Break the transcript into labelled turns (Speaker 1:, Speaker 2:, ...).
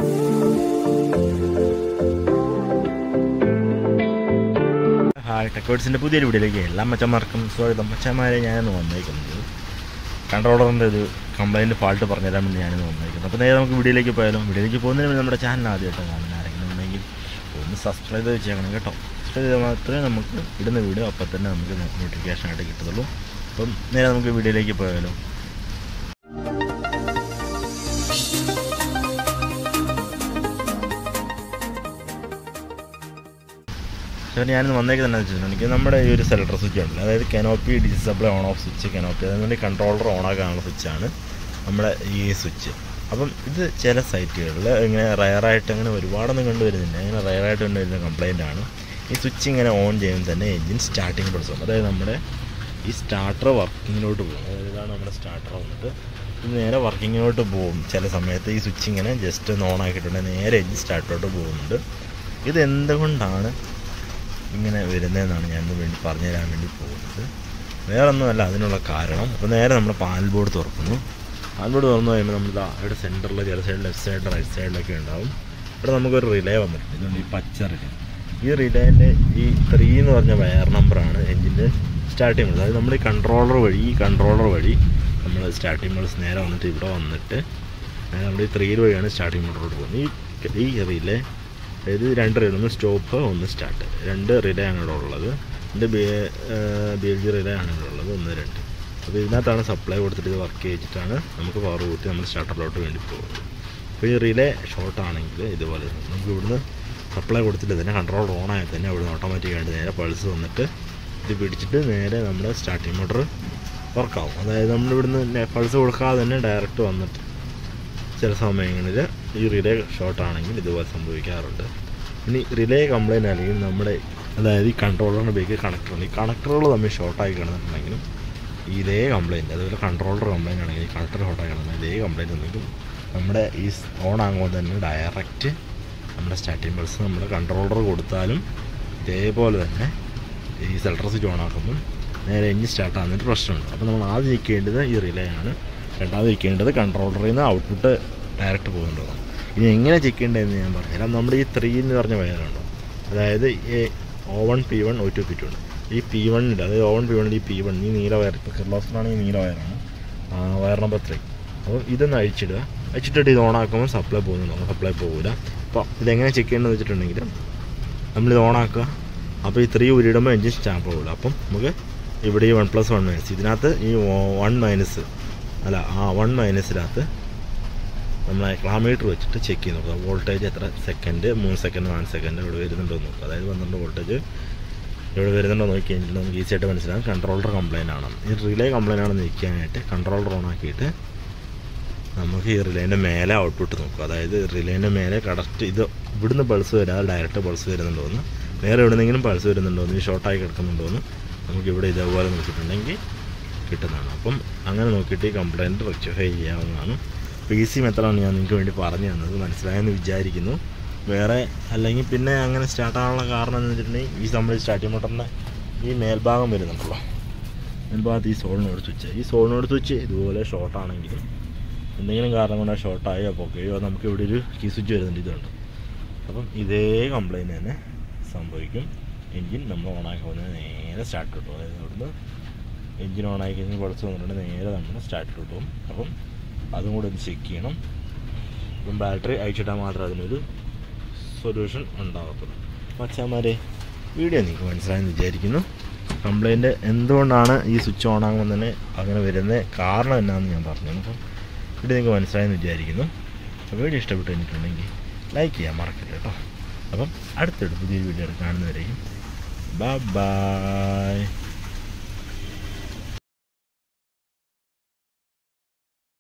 Speaker 1: hi ടെക്കോട്സിൻ്റെ പുതിയൊരു വീഡിയോയിലേക്ക് എല്ലാ മച്ചന്മാർക്കും സ്വാഗതം മച്ചന്മാരെ ഞാനിന്ന് വന്നേക്കുന്നത് കൺട്രോളറിൻ്റെ ഒരു കംപ്ലൈൻറ്റ് ഫാൾട്ട് പറഞ്ഞുതരാൻ വേണ്ടി ഞാനിന്ന് വന്നേക്കുന്നത് അപ്പോൾ നേരെ നമുക്ക് വീഡിയോയിലേക്ക് പോയാലും വീഡിയോയിലേക്ക് പോകുന്നതിന് മുന്നേ നമ്മുടെ ചാനൽ ആദ്യമായിട്ട് കാണുന്ന ആരെങ്കിലും ഉണ്ടെങ്കിൽ ഒന്ന് സബ്സ്ക്രൈബ് ചെയ്ത് വെച്ചേക്കണം കേട്ടോ സബ്സ്ക്രൈബ് ചെയ്താൽ മാത്രമേ നമുക്ക് ഇടുന്ന വീഡിയോ അപ്പോൾ തന്നെ നമുക്ക് നോട്ടിഫിക്കേഷൻ ആയിട്ട് കിട്ടത്തുള്ളൂ അപ്പം നേരെ നമുക്ക് വീഡിയോയിലേക്ക് പോയാലോ പക്ഷേ ഞാനിന്ന് വന്നേക്കുന്നത് എന്താണെന്ന് വെച്ചിട്ടുണ്ടെങ്കിൽ നമ്മുടെ ഈ ഒരു സെലക്ടർ സ്വിച്ച് ഉണ്ടല്ലോ അതായത് canopy disable on off switch canopy അതായത് കൺട്രോളർ ഓൺ ആക്കാനുള്ള സ്വിച്ചാണ് നമ്മുടെ ഈ സ്വിച്ച് അപ്പം ഇത് ചില സൈറ്റുകളിൽ ഇങ്ങനെ റയറായിട്ട് അങ്ങനെ ഒരുപാടൊന്നും കണ്ടുവരുന്നില്ല അങ്ങനെ റയറായിട്ട് കണ്ടുവരുന്ന കംപ്ലൈൻ്റ് ആണ് ഈ സ്വിച്ച് ഇങ്ങനെ ഓൺ ചെയ്യുമ്പോൾ തന്നെ എൻജിൻ സ്റ്റാർട്ടിങ് പഠിച്ചു അതായത് നമ്മുടെ ഈ സ്റ്റാർട്ടർ വർക്കിങ്ങിലോട്ട് പോകും അതായത് ഇതാണ് നമ്മുടെ സ്റ്റാർട്ടർ വന്നിട്ട് ഇത് നേരെ വർക്കിങ്ങിലോട്ട് പോകും ചില സമയത്ത് ഈ സ്വിച്ച് ഇങ്ങനെ ജസ്റ്റ് ഒന്ന് ഓൺ ആക്കിയിട്ടുണ്ടെങ്കിൽ നേരെ എൻജിൻ സ്റ്റാർട്ടിലോട്ട് പോകുന്നുണ്ട് ഇത് എന്തുകൊണ്ടാണ് ഇങ്ങനെ വരുന്നതെന്നാണ് ഞാൻ വേണ്ടി പറഞ്ഞു തരാൻ വേണ്ടി പോകുന്നത് വേറെ ഒന്നുമല്ല അതിനുള്ള കാരണം അപ്പോൾ നേരെ നമ്മൾ പാനൽ ബോർഡ് തുറക്കുന്നു പാനൽ ബോർഡ് തുറന്നു കഴിയുമ്പോൾ നമ്മൾ ഇതാ ഇവിടെ സെൻറ്ററിൽ ചില സൈഡിൽ ലെഫ്റ്റ് സൈഡിൽ റൈറ്റ് സൈഡിലൊക്കെ ഉണ്ടാവും ഇവിടെ നമുക്കൊരു റിലേ വന്നിട്ടുണ്ട് ഇതുകൊണ്ട് ഈ പച്ച റിലേ ഈ റിലേൻ്റെ ഈ ത്രീ എന്ന് പറഞ്ഞ വയർ നമ്പറാണ് എഞ്ചിൻ്റെ സ്റ്റാർട്ടിംഗ് പൾസ് അതായത് നമ്മൾ ഈ കൺട്രോളർ വഴി ഈ കൺട്രോളർ വഴി നമ്മൾ സ്റ്റാർട്ടിംഗ് പൾസ് നേരെ വന്നിട്ട് ഇവിടെ വന്നിട്ട് നേരെ നമ്മൾ ഈ ത്രീയിൽ വഴിയാണ് സ്റ്റാർട്ടിംഗ് മോട്ടറോട്ട് പോകുന്നത് ഈ ഈ റിലേ അതായത് രണ്ട് റിലേ ഒന്ന് സ്റ്റോപ്പ് ഒന്ന് സ്റ്റാർട്ട് രണ്ട് റിലേ ആണ് ഇവിടെ ഉള്ളത് രണ്ട് B B L G relay ആണ് ഇവിടെ ഉള്ളത് ഒന്ന് രണ്ട് അപ്പോൾ ഇതിനകത്താണ് സപ്ലൈ കൊടുത്തിട്ട് ഇത് വർക്ക് ചെയ്തിട്ടാണ് നമുക്ക് പവർ കൂട്ടി നമ്മൾ സ്റ്റാർട്ടറിലോട്ട് വേണ്ടി പോകുന്നത് അപ്പോൾ ഈ റിലേ ഷോർട്ട് ആണെങ്കിൽ ഇതുപോലെ നമുക്ക് ഇവിടുന്ന് സപ്ലൈ കൊടുത്തിട്ട് തന്നെ കൺട്രോൾ ഓൺ ആയാൽ തന്നെ ഇവിടുന്ന് ഓട്ടോമാറ്റിക്കായിട്ട് നേരെ പൾസ് വന്നിട്ട് ഇത് പിടിച്ചിട്ട് നേരെ നമ്മുടെ സ്റ്റാർട്ടിംഗ് മോട്ടർ വർക്കാവും അതായത് നമ്മളിവിടുന്ന് പൾസ് കൊടുക്കാതെ തന്നെ ഡയറക്റ്റ് വന്നിട്ട് ചില സമയങ്ങളിൽ ഈ റിലേ ഷോർട്ട് ആണെങ്കിൽ ഇതുപോലെ സംഭവിക്കാറുണ്ട് ഇനി റിലേ കംപ്ലൈൻറ്റ് അല്ലെങ്കിൽ നമ്മുടെ അതായത് ഈ കൺട്രോളറിൻ്റെ ബേക്ക് കണക്ടറുണ്ട് ഈ കണക്ടറുകൾ തമ്മിൽ ഷോർട്ടായി കിടന്നിട്ടുണ്ടെങ്കിലും ഇതേ കംപ്ലൈൻറ്റ് അതുപോലെ കൺട്രോളർ കംപ്ലൈൻറ്റ് ആണെങ്കിൽ കണക്ടർ ഷോർട്ടായി കിടന്നാൽ ഇതേ കംപ്ലൈൻറ്റ് ഉണ്ടെങ്കിൽ നമ്മുടെ ഈ ഓൺ ആകുമ്പോൾ തന്നെ ഡയറക്റ്റ് നമ്മുടെ സ്റ്റാർട്ടിംഗ് പൾസ് നമ്മുടെ കൺട്രോളർ കൊടുത്താലും ഇതേപോലെ തന്നെ ഈ സെൽട്ടർ സ്വിച്ച് ഓൺ ആക്കുമ്പോൾ നേരെ എഞ്ചിൻ സ്റ്റാർട്ട് ആകുന്നൊരു പ്രശ്നമുണ്ട് അപ്പോൾ നമ്മൾ ആദ്യം നിൽക്കേണ്ടത് ഈ റിലേ ആണ് രണ്ടാമത് വെക്കേണ്ടത് കൺട്രോളറിൽ നിന്ന് ഔട്ട്പുട്ട് ഡയറക്റ്റ് പോകുന്നുണ്ടോ ഇനി എങ്ങനെ ചെക്ക് ചെയ്യേണ്ടതെന്ന് ഞാൻ പറഞ്ഞുതരാം നമ്മുടെ ഈ ത്രീ എന്ന് പറഞ്ഞ വയറുണ്ടോ അതായത് O one P one O two P two ഉണ്ട് ഈ പി വണ്ണിൻ്റെ അതായത് ഒ വൺ പി വണ്ണിൽ ഈ പി വൺ ഈ നീല വയർ ഇപ്പോൾ കിർലോസിനാണെങ്കിൽ നീല വയറാണ് വയർ നമ്പർ ത്രീ അപ്പോൾ ഇതൊന്ന് അഴിച്ചിടുക അഴിച്ചിട്ടിട്ട് ഇത് ഓണാക്കുമ്പോൾ സപ്ലൈ പോകുന്നുണ്ടോ സപ്ലൈ പോകില്ല അപ്പോൾ ഇതെങ്ങനെ ചെക്ക് ചെയ്യേണ്ടതെന്ന് വെച്ചിട്ടുണ്ടെങ്കിൽ നമ്മളിത് ഓണാക്കുക അപ്പോൾ ഈ ത്രീ ഉരിടുമ്പോൾ എഞ്ചിൻ സ്റ്റാമ്പ് പോകില്ല അപ്പം നമുക്ക് ഇവിടെ ഈ വൺ പ്ലസ് വൺ മൈനസ് ഇതിനകത്ത് ഈ വൺ മൈനസ് അല്ല ആ വൺ മൈനസിനകത്ത് നമ്മൾ ക്ലാമീറ്റർ വെച്ചിട്ട് ചെക്ക് ചെയ്ത് നോക്കുക വോൾട്ടേജ് എത്ര സെക്കൻഡ് മൂന്ന് സെക്കൻഡ് നാല് സെക്കൻഡ് ഇവിടെ വരുന്നുണ്ടോ എന്ന് നോക്കുക അതായത് പന്ത്രണ്ട് വോൾട്ടേജ് ഇവിടെ വരുന്നുണ്ടോ നോക്കി കഴിഞ്ഞിട്ട് നമുക്ക് ഈസി ആയിട്ട് മനസ്സിലാകും കൺട്രോളർ കംപ്ലൈൻ്റ് ആണ് ഈ റിലേ കംപ്ലൈൻ്റ് ആണെന്ന് നിൽക്കാനായിട്ട് കൺട്രോളർ ഓൺ ആക്കിയിട്ട് നമുക്ക് ഈ റിലേൻ്റെ മേലെ ഔട്ട്പുട്ട് നോക്കുക അതായത് റിലേൻ്റെ മേലെ കറക്റ്റ് ഇത് ഇവിടുന്ന് പൾസ് വരാതെ ഡയറക്റ്റ് പൾസ് വരുന്നുണ്ടോ എന്ന് വേറെ എവിടെന്നെങ്കിലും പൾസ് വരുന്നുണ്ടോ എന്ന് ഷോർട്ടായി കിടക്കുന്നുണ്ടോ എന്ന് നമുക്ക് ഇവിടെ ഇതേപോലെ നോക്കിയിട്ടുണ്ടെങ്കിൽ കിട്ടുന്നതാണ് അപ്പം അങ്ങനെ നോക്കിയിട്ട് ഈ കംപ്ലയിൻറ്റ് റെക്ടിഫൈ ചെയ്യാവുന്നതാണ് അപ്പോൾ ഈസി മെത്തഡാണ് ഞാൻ നിങ്ങൾക്ക് വേണ്ടി പറഞ്ഞു തന്നത് മനസ്സിലായെന്ന് വിചാരിക്കുന്നു വേറെ അല്ലെങ്കിൽ പിന്നെ അങ്ങനെ സ്റ്റാർട്ട് ആകാനുള്ള കാരണം എന്ന് വെച്ചിട്ടുണ്ടെങ്കിൽ ഈ നമ്മൾ സ്റ്റാർട്ടിംഗ് മോട്ടറിൻ്റെ ഈ മേൽഭാഗം വരുന്നുണ്ടല്ലോ മേൽഭാഗത്ത് ഈ സോളിനോട് സ്വിച്ച് ഈ സോളിനോട് സ്വിച്ച് ഇതുപോലെ ഷോർട്ട് ആണെങ്കിലും എന്തെങ്കിലും കാരണം കൊണ്ട് ഷോർട്ടായോ പൊക്കുകയോ നമുക്ക് ഇവിടെ ഒരു കീ സ്വിച്ച് വരുന്നുണ്ട് ഇതുണ്ട് അപ്പം ഇതേ കംപ്ലയിൻറ്റ് തന്നെ സംഭവിക്കും എൻജിൻ നമ്മൾ ഓണാക്കി പോകുന്നത് നേരെ സ്റ്റാർട്ട് കിട്ടും അതായത് ഇവിടുന്ന് എൻജിൻ ഓണാക്കി കഴിഞ്ഞ് കുറച്ച് വന്നിട്ടുണ്ട് നേരെ നമ്മൾ സ്റ്റാർട്ട് കിട്ടും അപ്പം അതും കൂടെ ഒന്ന് ചെക്ക് ചെയ്യണം ഇപ്പം ബാറ്ററി അയച്ചിട്ടാൽ മാത്രമേ അതിനൊരു സൊല്യൂഷൻ ഉണ്ടാകത്തുള്ളൂ മച്ചാമാരെ വീഡിയോ നിങ്ങൾക്ക് മനസ്സിലായെന്ന് വിചാരിക്കുന്നു കംപ്ലൈൻറ്റ് എന്തുകൊണ്ടാണ് ഈ സ്വിച്ച് ഓൺ ആകുമ്പോൾ തന്നെ അങ്ങനെ വരുന്നത് കാരണം എന്നാന്ന് ഞാൻ പറഞ്ഞു അപ്പം വീഡിയോ നിങ്ങൾക്ക് മനസ്സിലായെന്ന് വിചാരിക്കുന്നു അപ്പോൾ വീഡിയോ ഇഷ്ടപ്പെട്ടു കഴിഞ്ഞിട്ടുണ്ടെങ്കിൽ ലൈക്ക് ചെയ്യാൻ മറക്കരുത് കേട്ടോ അപ്പം അടുത്തൊരു പുതിയൊരു വീഡിയോ കാണുന്നവരെയും ബൈ ബൈ